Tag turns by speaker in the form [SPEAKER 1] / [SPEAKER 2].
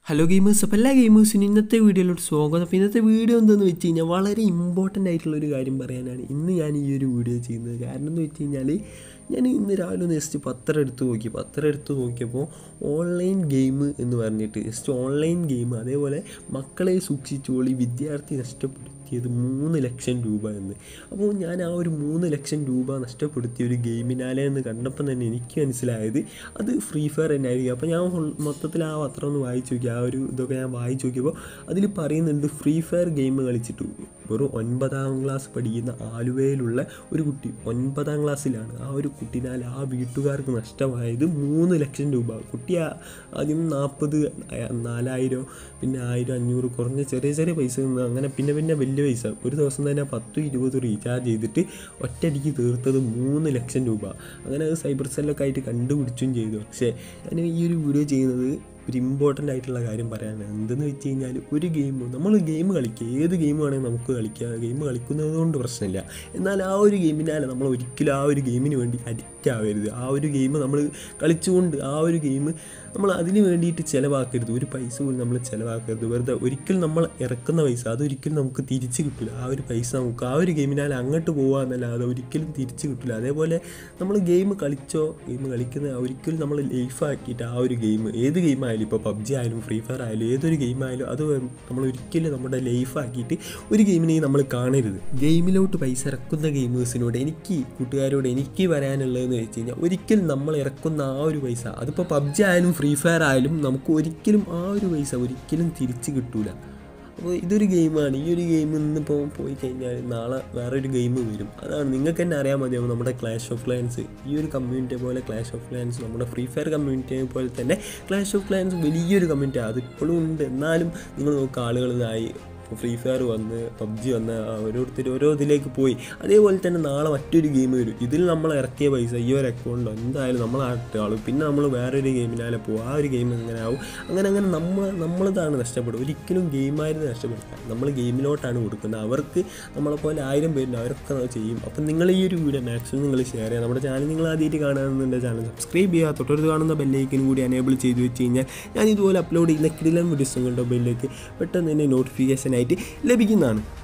[SPEAKER 1] hello gamers അപ്പോൾ എല്ലാ ഗെയിമേഴ്സിനും ഇന്നത്തെ വീഡിയോയിലോട്ട് സ്വാഗതം അപ്പോൾ ഇന്നത്തെ വീഡിയോ എന്താണെന്ന് വെച്ച് കഴിഞ്ഞാൽ വളരെ ഇമ്പോർട്ടൻ്റ് ആയിട്ടുള്ള ഒരു കാര്യം പറയാനാണ് ഇന്ന് ഞാൻ ഈ ഒരു വീഡിയോ ചെയ്യുന്നത് കാരണം എന്ന് വെച്ച് കഴിഞ്ഞാൽ ഞാൻ ഇന്ന് രാവിലെ ഒന്ന് ജസ്റ്റ് പത്രം എടുത്ത് നോക്കി പത്രം എടുത്ത് നോക്കിയപ്പോൾ ഓൺലൈൻ ഗെയിം എന്ന് പറഞ്ഞിട്ട് ജസ്റ്റ് ഓൺലൈൻ ഗെയിം അതേപോലെ മക്കളെ സൂക്ഷിച്ചോളി വിദ്യാർത്ഥി നഷ്ടപ്പെടുത്തിയത് മൂന്ന് ലക്ഷം രൂപ എന്ന് അപ്പോൾ ഞാൻ ആ ഒരു മൂന്ന് ലക്ഷം രൂപ നഷ്ടപ്പെടുത്തിയ ഒരു ഗെയിമിനാലെ എന്ന് കണ്ടപ്പോൾ തന്നെ എനിക്ക് മനസ്സിലായത് അത് ഫ്രീ ഫയർ തന്നെ ആയിരിക്കും അപ്പോൾ ഞാൻ ഫുൾ മൊത്തത്തിൽ ആ പത്രം ഒന്ന് വായിച്ചു നോക്കി ആ ഒരു ഇതൊക്കെ ഞാൻ വായിച്ചു നോക്കിയപ്പോൾ അതിൽ പറയുന്നുണ്ട് ഫ്രീ ഫയർ ഗെയിം കളിച്ചിട്ട് വെറും ഒൻപതാം ക്ലാസ് പഠിക്കുന്ന ആലുവയിലുള്ള ഒരു കുട്ടി ഒൻപതാം ക്ലാസ്സിലാണ് ആ ഒരു കുട്ടിനാൽ ആ വീട്ടുകാർക്ക് നഷ്ടമായത് മൂന്ന് ലക്ഷം രൂപ കുട്ടി ആ- ആദ്യം നാൽപ്പത് നാലായിരം പിന്നെ ആയിരം അഞ്ഞൂറ് കുറഞ്ഞ ചെറിയ ചെറിയ പൈസ നിന്ന് അങ്ങനെ പിന്നെ പിന്നെ വലിയ പൈസ ഒരു ദിവസം തന്നെ പത്തും ഇരുപതും റീചാർജ് ചെയ്തിട്ട് ഒറ്റയടിക്ക് തീർത്തത് മൂന്ന് ലക്ഷം രൂപ അങ്ങനെ അത് സൈബർ സെല്ലൊക്കെ ആയിട്ട് കണ്ടുപിടിച്ചും ചെയ്തു പക്ഷേ ഞാൻ ഈ ഒരു വീഡിയോ ചെയ്യുന്നത് ഒരു ഇമ്പോർട്ടൻ്റ് ആയിട്ടുള്ള കാര്യം പറയാനാണ് എന്തെന്ന് വെച്ച് കഴിഞ്ഞാൽ ഒരു ഗെയിം നമ്മൾ ഗെയിം കളിക്കുക ഏത് ഗെയിം വേണമെങ്കിൽ നമുക്ക് കളിക്കുക ഗെയിം കളിക്കുന്നത് കൊണ്ട് പ്രശ്നമില്ല എന്നാൽ ആ ഒരു ഗെയിമിനാൽ നമ്മൾ ഒരിക്കലും ആ ഒരു ഗെയിമിന് വേണ്ടി അഡിക്റ്റ് ആവരുത് ആ ഒരു ഗെയിം നമ്മൾ കളിച്ചുകൊണ്ട് ആ ഒരു ഗെയിം നമ്മൾ അതിന് വേണ്ടിയിട്ട് ചിലവാക്കരുത് ഒരു പൈസ പോലും നമ്മൾ ചിലവാക്കരുത് വെറുതെ ഒരിക്കലും നമ്മൾ ഇറക്കുന്ന പൈസ അതൊരിക്കലും നമുക്ക് തിരിച്ച് കിട്ടില്ല ആ ഒരു പൈസ നമുക്ക് ആ ഒരു ഗെയിമിനാൽ അങ്ങോട്ട് പോകുക എന്നല്ലാതെ ഒരിക്കലും തിരിച്ച് കിട്ടില്ല അതേപോലെ നമ്മൾ ഗെയിം കളിച്ചോ ഗെയിം കളിക്കുന്ന ഒരിക്കലും നമ്മൾ ലൈഫാക്കിയിട്ട് ആ ഒരു ഗെയിം ഏത് ഗെയിം ആയാലും ഇപ്പോൾ പബ്ജി ആയാലും ഫ്രീ ഫയർ ആയാലും ഏതൊരു ഗെയിം ആയാലും അത് നമ്മൾ ഒരിക്കലും നമ്മുടെ ലൈഫാക്കിയിട്ട് ഒരു ഗെയിമിനെയും നമ്മൾ കാണരുത് ഗെയിമിലോട്ട് പൈസ ഇറക്കുന്ന ഗെയിമേഴ്സിനോട് എനിക്ക് കൂട്ടുകാരോട് എനിക്ക് പറയാനുള്ളതെന്ന് വെച്ച് കഴിഞ്ഞാൽ ഒരിക്കലും നമ്മൾ ഇറക്കുന്ന ആ ഒരു പൈസ അതിപ്പോൾ പബ്ജി ആയാലും ഫ്രീ ഫയർ ആയാലും നമുക്ക് ഒരിക്കലും ആ ഒരു പൈസ ഒരിക്കലും തിരിച്ച് കിട്ടൂല അപ്പോൾ ഇതൊരു ഗെയിമാണ് ഈ ഒരു ഗെയിം ഇന്നിപ്പോൾ പോയി കഴിഞ്ഞാൽ നാളെ വേറൊരു ഗെയിം വരും അതാണ് നിങ്ങൾക്ക് തന്നെ അറിയാൻ മതിയാവും നമ്മുടെ ക്ലാഷ് ഓഫ് ക്ലാൻസ് ഈ ഒരു കമ്മ്യൂണിറ്റി പോലെ ക്ലാഷ് ഓഫ് ക്ലാൻസ് നമ്മുടെ ഫ്രീ ഫയർ കമ്മ്യൂണിറ്റിയെ പോലെ തന്നെ ക്ലാഷ് ഓഫ് ക്ലാൻസ് വലിയൊരു കമ്മ്യൂണിറ്റി അതിപ്പോഴും ഉണ്ട് എന്നാലും നിങ്ങൾ നോക്കുക ആളുകൾ ഇതായി ഫ്രീ ഫയർ വന്ന് പബ്ജി വന്ന് ഓരോരുത്തർ ഓരോ ഇതിലേക്ക് പോയി അതേപോലെ തന്നെ നാളെ മറ്റൊരു ഗെയിം വരും ഇതിൽ നമ്മൾ ഇറക്കിയ പൈസ ഈ ഒരു അക്കൗണ്ടിലോ എന്തായാലും നമ്മൾ ആളും പിന്നെ നമ്മൾ വേറൊരു ഗെയിമിനാലെ പോകും ആ ഒരു ഗെയിം എങ്ങനെ ആവും അങ്ങനെ അങ്ങനെ നമ്മൾ നമ്മളിതാണ് നഷ്ടപ്പെടും ഒരിക്കലും ഗെയിമായിരുന്നു നഷ്ടപ്പെടില്ല നമ്മൾ ഗെയിമിലോട്ടാണ് കൊടുക്കുന്നത് അവർക്ക് നമ്മളെപ്പോലെ ആയിരം പേരുണ്ട് അവരൊക്കെ അത് ചെയ്യും അപ്പം നിങ്ങൾ ഈ ഒരു വീഡിയോ മാക്സിമം നിങ്ങൾ ഷെയർ ചെയ്യുക നമ്മുടെ ചാനൽ നിങ്ങൾ ആദ്യമായിട്ട് കാണുന്നുണ്ട് ചാനൽ സബ്സ്ക്രൈബ് ചെയ്യുക തൊട്ടടുത്ത് കാണുന്ന ബെല്ലൈക്കനും കൂടി എനേബിൾ ചെയ്ത് വെച്ച് കഴിഞ്ഞാൽ ഞാൻ ഇതുപോലെ അപ്ലോഡ് ചെയ്യുന്ന കിടിലൻ വീഡിയോസ് നിങ്ങളുടെ മൊബൈലിലേക്ക് പെട്ടെന്ന് തന്നെ നോട്ടിഫിക്കേഷൻ ആയിട്ട് ലഭിക്കുന്നതാണ്